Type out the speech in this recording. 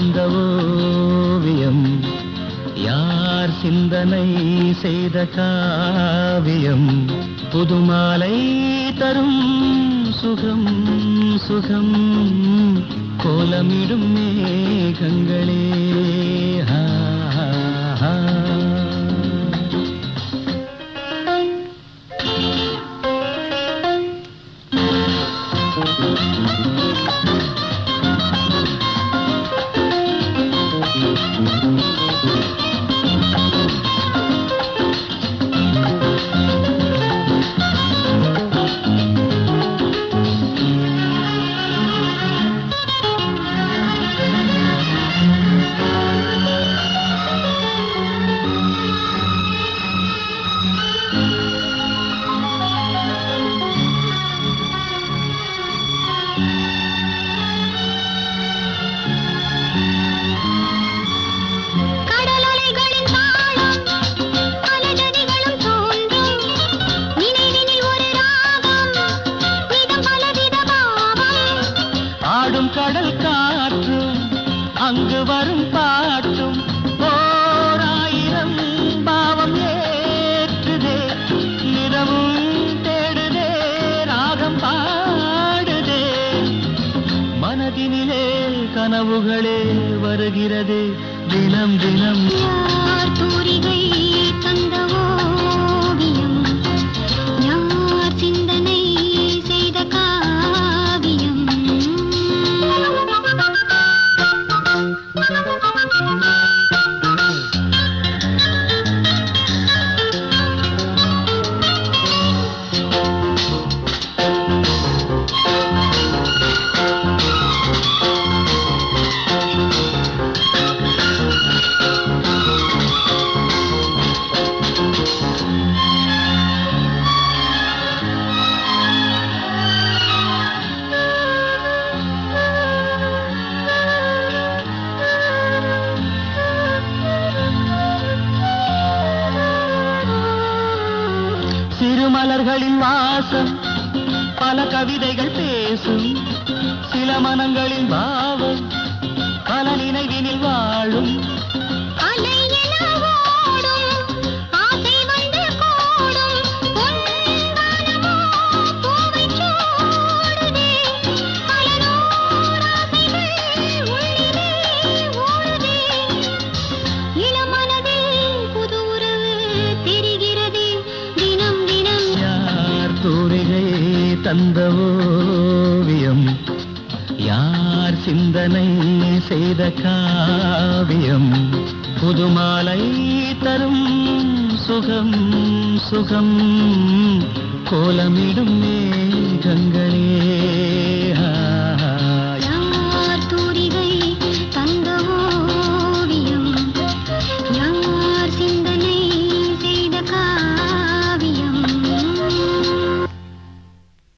தந்த ஓவியம் யார் சிந்தனை செய்த காவியம் புதுமாலை தரும் சுகம் சுகம் கோலமிடும் மேகங்களே ஹா, ஹா, ஹா. கடலலைகளின் தாளம் அலைநதிகளும் தோன்றும் நினைவினில் ஒரு ராகம் நிதம் பலவித பாவம் ஆடும் கடல் காற்றும் அங்கு வரும் பாட்டும் ஓராயிரம் பாவம் ஏற்றுதே நிறமும் தேடுதே ராகம் பாடுதே மனதினிலே கனவுகளே வருகிறதே தினம் தினம் யார் தூரிகை தந்த ஓவியம் யார் சிந்தனை செய்த காவியம் சிறுமலர்களின் வாசம் பல கவிதைகள் பேசும் சில மனங்களின் பாவம் பல நினைவினில் வாழும் அலை என ஓடும் ஆசை வந்து கூடும் பொன்வானமோ பூவைச் சூடுதே பல நூறு ஆசைகள் உள்ளிலே ஓடுதே இளமனதில் புது உறவு தெரிகிறதே தினம் தினம் யார் தூரிகை தந்த ஓவியம் யார் சிந்தனை செய்த காவியம் புதுமாலை தரும் சுகம் சுகம் கோலமிடும் மேகங்களே